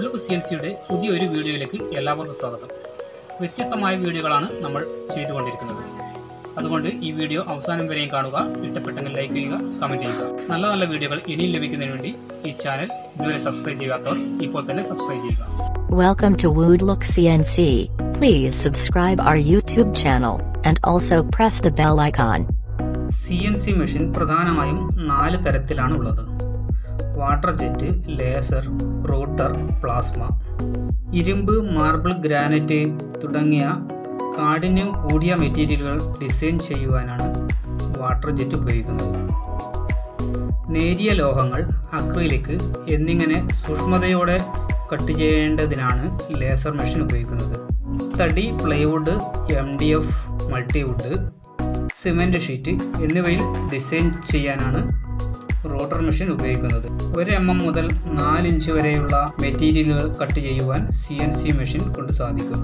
വുഡ്ലുക്ക് C N സിയുടെ പുതിയൊരു വീഡിയോയിലേക്ക് എല്ലാവർക്കും സ്വാഗതം വ്യത്യസ്തമായ വീഡിയോകളാണ് നമ്മൾ ചെയ്തുകൊണ്ടിരിക്കുന്നത് അതുകൊണ്ട് ഈ വീഡിയോ അവസാനം വരെയും കാണുക ഇഷ്ടപ്പെട്ടെങ്കിൽ ലൈക്ക് ചെയ്യുക കമൻറ്റ് ചെയ്യുക നല്ല നല്ല വീഡിയോകൾ ഇനിയും ലഭിക്കുന്നതിന് വേണ്ടി ഈ ചാനൽ ഇതുവരെ സബ്സ്ക്രൈബ് ചെയ്യാത്തവർ ഇപ്പോൾ തന്നെ സബ്സ്ക്രൈബ് ചെയ്യുക Welcome to Woodlook CNC. Please subscribe our YouTube channel and also press the bell icon. C N C machine പ്രധാനമായും നാല് തരത്തിലാണ് ഉള്ളത് water jet laser router plasma ഇരുമ്പ് മാർബിൾ ഗ്രാനൈറ്റ് തുടങ്ങിയ കാഠിന്യം കൂടിയ മെറ്റീരിയലുകൾ ഡിസൈൻ ചെയ്യുവാനാണ് വാട്ടർ ജെറ്റ് ഉപയോഗിക്കുന്നത് നേരിയ ലോഹങ്ങൾ അക്രിലിക് എന്നിങ്ങനെ സൂക്ഷ്മതയോടെ കട്ട് ചെയ്യേണ്ടതിനാണ് ലേസർ മെഷീൻ ഉപയോഗിക്കുന്നത് തടി plywood M D F multiwood cement sheet എന്നിവയിൽ ഡിസൈൻ ചെയ്യാനാണ് റോട്ടർ മെഷീൻ ഉപയോഗിക്കുന്നത് ഒരു എം എം മുതൽ നാല് ഇഞ്ച് വരെയുള്ള മെറ്റീരിയലുകൾ കട്ട് ചെയ്യുവാൻ സി എൻ സി മെഷീൻ കൊണ്ട് സാധിക്കും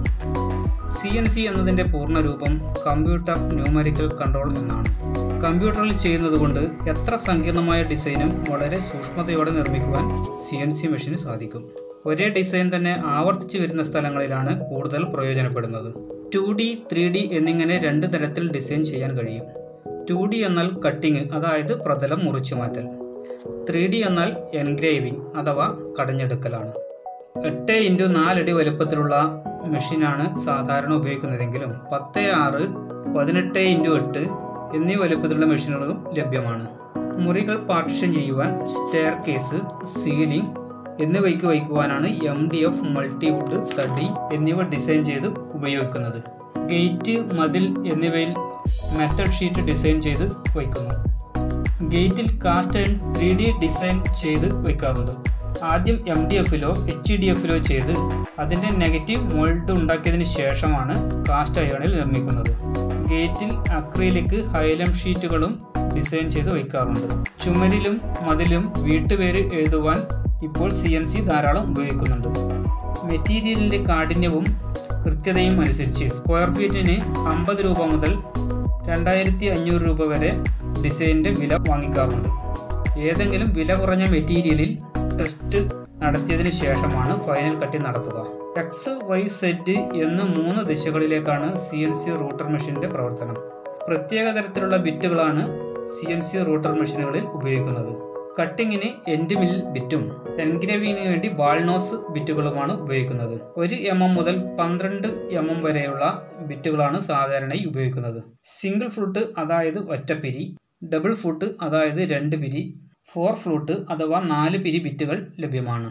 സി എൻ സി എന്നതിൻ്റെ പൂർണ്ണരൂപം കമ്പ്യൂട്ടർ ന്യൂമറിക്കൽ കൺട്രോൾ എന്നാണ് കമ്പ്യൂട്ടറിൽ ചെയ്യുന്നത് കൊണ്ട് എത്ര സങ്കീർണമായ ഡിസൈനും വളരെ സൂക്ഷ്മതയോടെ നിർമ്മിക്കുവാൻ സി എൻ സി മെഷീന് സാധിക്കും ഒരേ ഡിസൈൻ തന്നെ ആവർത്തിച്ച് വരുന്ന സ്ഥലങ്ങളിലാണ് കൂടുതൽ പ്രയോജനപ്പെടുന്നത് ടു ഡി ത്രീ ഡി എന്നിങ്ങനെ രണ്ട് തരത്തിൽ ഡിസൈൻ ചെയ്യാൻ കഴിയും ടു ഡി എന്നാൽ കട്ടിങ് അതായത് പ്രതലം മുറിച്ചു മാറ്റൽ ത്രീ ഡി എന്നാൽ എൻഗ്രേവിംഗ് അഥവാ കടഞ്ഞെടുക്കലാണ് എട്ട് ഇൻറ്റു നാലടി വലുപ്പത്തിലുള്ള മെഷീനാണ് സാധാരണ ഉപയോഗിക്കുന്നതെങ്കിലും പത്ത് ആറ് പതിനെട്ട് ഇൻറ്റു എട്ട് എന്നീ വലുപ്പത്തിലുള്ള മെഷീനുകളും ലഭ്യമാണ് മുറികൾ പാർട്ടിഷൻ ചെയ്യുവാൻ സ്റ്റെയർ കേസ് സീലിംഗ് എന്നിവയ്ക്ക് വയ്ക്കുവാനാണ് എം ഡി എഫ് മൾട്ടിവുഡ് തടി എന്നിവ ഡിസൈൻ ചെയ്ത് ഉപയോഗിക്കുന്നത് ഗേറ്റ് മതിൽ എന്നിവയിൽ മെറ്റൽ ഷീറ്റ് ഡിസൈൻ ചെയ്ത് വയ്ക്കുന്നു ഗേറ്റിൽ cast and three D design ചെയ്ത് വയ്ക്കാറുണ്ട് ആദ്യം എം ഡി എഫിലോ എച്ച് ഡി എഫിലോ ചെയ്ത് അതിൻ്റെ നെഗറ്റീവ് മോൾഡ് ഉണ്ടാക്കിയതിന് ശേഷമാണ് കാസ്റ്റ് അയോണിൽ നിർമ്മിക്കുന്നത് ഗേറ്റിൽ അക്രീലിക് ഹൈലം ഷീറ്റുകളും ഡിസൈൻ ചെയ്ത് വയ്ക്കാറുണ്ട് ചുമരിലും മതിലും വീട്ടുപേര് എഴുതുവാൻ ഇപ്പോൾ സി എൻ സി ധാരാളം ഉപയോഗിക്കുന്നുണ്ട് മെറ്റീരിയലിൻ്റെ കാഠിന്യവും കൃത്യതയും അനുസരിച്ച് സ്ക്വയർ ഫീറ്റിന് അമ്പത് രൂപ മുതൽ രണ്ടായിരത്തി അഞ്ഞൂറ് രൂപ വരെ ഡിസൈനിൻ്റെ വില വാങ്ങിക്കാറുണ്ട് ഏതെങ്കിലും വില കുറഞ്ഞ മെറ്റീരിയലിൽ ടെസ്റ്റ് നടത്തിയതിന് ശേഷമാണ് ഫൈനൽ കട്ടി നടത്തുക എക്സ് വൈ സെറ്റ് എന്ന് മൂന്ന് ദിശകളിലേക്കാണ് സി എൻ സി റൂട്ടർ മെഷീൻ്റെ പ്രവർത്തനം പ്രത്യേക തരത്തിലുള്ള ബിറ്റുകളാണ് സി എൻ സി റൂട്ടർ മെഷീനുകളിൽ ഉപയോഗിക്കുന്നത് കട്ടിങ്ങിന് എൻഡ് മിൽ ബിറ്റും എൻഗ്രേവിങ്ങിന് വേണ്ടി വാൾനോസ് ബിറ്റുകളുമാണ് ഉപയോഗിക്കുന്നത് ഒരു എം എം മുതൽ പന്ത്രണ്ട് എം എം വരെയുള്ള ബിറ്റുകളാണ് സാധാരണയായി ഉപയോഗിക്കുന്നത് സിംഗിൾ ഫ്ലൂട്ട് അതായത് ഒറ്റപ്പിരി ഡബിൾ ഫ്ലൂട്ട് അതായത് രണ്ട് പിരി ഫോർ ഫ്ലൂട്ട് അഥവാ നാല് പിരി ബിറ്റുകൾ ലഭ്യമാണ്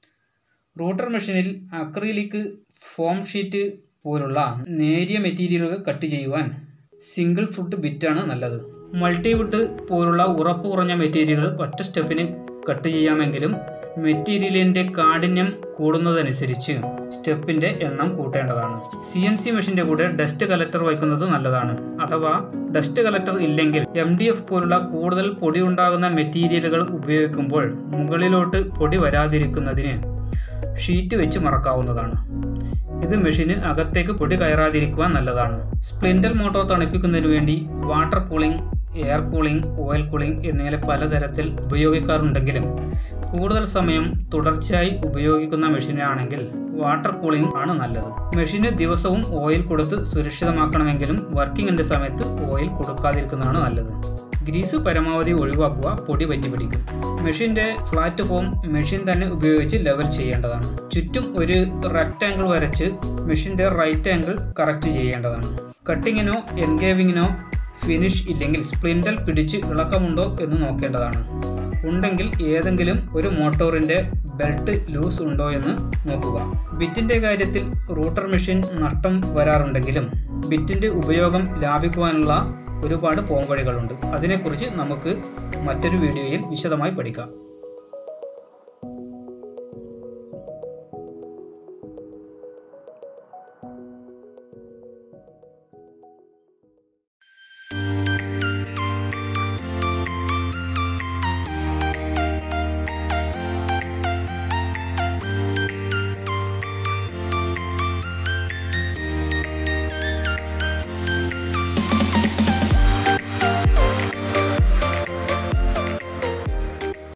റൂട്ടർ മെഷീനിൽ അക്രിലിക് ഫോം ഷീറ്റ് പോലുള്ള നേരിയ മെറ്റീരിയലുകൾ കട്ട് ചെയ്യുവാൻ സിംഗിൾ ഫുട്ട് ബിറ്റാണ് നല്ലത് മൾട്ടിവുഡ് പോലുള്ള ഉറപ്പ് കുറഞ്ഞ മെറ്റീരിയലുകൾ ഒറ്റ സ്റ്റെപ്പിന് കട്ട് ചെയ്യാമെങ്കിലും മെറ്റീരിയലിൻ്റെ കാഠിന്യം കൂടുന്നതനുസരിച്ച് സ്റ്റെപ്പിൻ്റെ എണ്ണം കൂട്ടേണ്ടതാണ് സി എൻ സി മെഷീൻ്റെ കൂടെ ഡസ്റ്റ് കലക്ടർ വയ്ക്കുന്നത് നല്ലതാണ് അഥവാ ഡസ്റ്റ് കലക്ടർ ഇല്ലെങ്കിൽ എം ഡി എഫ് പോലുള്ള കൂടുതൽ പൊടി ഉണ്ടാകുന്ന മെറ്റീരിയലുകൾ ഉപയോഗിക്കുമ്പോൾ മുകളിലോട്ട് പൊടി വരാതിരിക്കുന്നതിന് ഷീറ്റ് വെച്ച് മറക്കാവുന്നതാണ് ഇത് മെഷീന് അകത്തേക്ക് പൊടി കയറാതിരിക്കുവാൻ നല്ലതാണ് സ്പ്ലിൻഡർ മോട്ടോർ തണുപ്പിക്കുന്നതിന് വേണ്ടി water cooling air cooling oil cooling എന്നിങ്ങനെ പലതരത്തിൽ ഉപയോഗിക്കാറുണ്ടെങ്കിലും കൂടുതൽ സമയം തുടർച്ചയായി ഉപയോഗിക്കുന്ന മെഷീനാണെങ്കിൽ വാട്ടർ കൂളിംഗ് ആണ് നല്ലത് മെഷീന് ദിവസവും ഓയിൽ കൊടുത്ത് സുരക്ഷിതമാക്കണമെങ്കിലും വർക്കിങ്ങിൻ്റെ സമയത്ത് ഓയിൽ കൊടുക്കാതിരിക്കുന്നതാണ് നല്ലത് ഗ്രീസ് പരമാവധി ഒഴിവാക്കുക പൊടി പറ്റി പിടിക്കും മെഷീൻ്റെ ഫ്ലാറ്റ് ഫോം മെഷീൻ തന്നെ ഉപയോഗിച്ച് ലെവൽ ചെയ്യേണ്ടതാണ് ചുറ്റും ഒരു റെക്റ്റാങ്കിൾ വരച്ച് മെഷീൻ്റെ റൈറ്റ് ആംഗിൾ കറക്റ്റ് ചെയ്യേണ്ടതാണ് കട്ടിങ്ങിനോ എൻഗേവിങ്ങിനോ ഫിനിഷ് ഇല്ലെങ്കിൽ സ്പ്ലിൻഡൽ പിടിച്ച് ഇളക്കമുണ്ടോ എന്ന് നോക്കേണ്ടതാണ് ഉണ്ടെങ്കിൽ ഏതെങ്കിലും ഒരു മോട്ടോറിൻ്റെ ബെൽറ്റ് ലൂസ് ഉണ്ടോ എന്ന് നോക്കുക ബിറ്റിൻ്റെ കാര്യത്തിൽ റൂട്ടർ മെഷീൻ നഷ്ടം വരാറുണ്ടെങ്കിലും ബിറ്റിൻ്റെ ഉപയോഗം ലാഭിക്കുവാനുള്ള ഒരുപാട് പോംവഴികളുണ്ട് അതിനെക്കുറിച്ച് നമുക്ക് മറ്റൊരു വീഡിയോയിൽ വിശദമായി പഠിക്കാം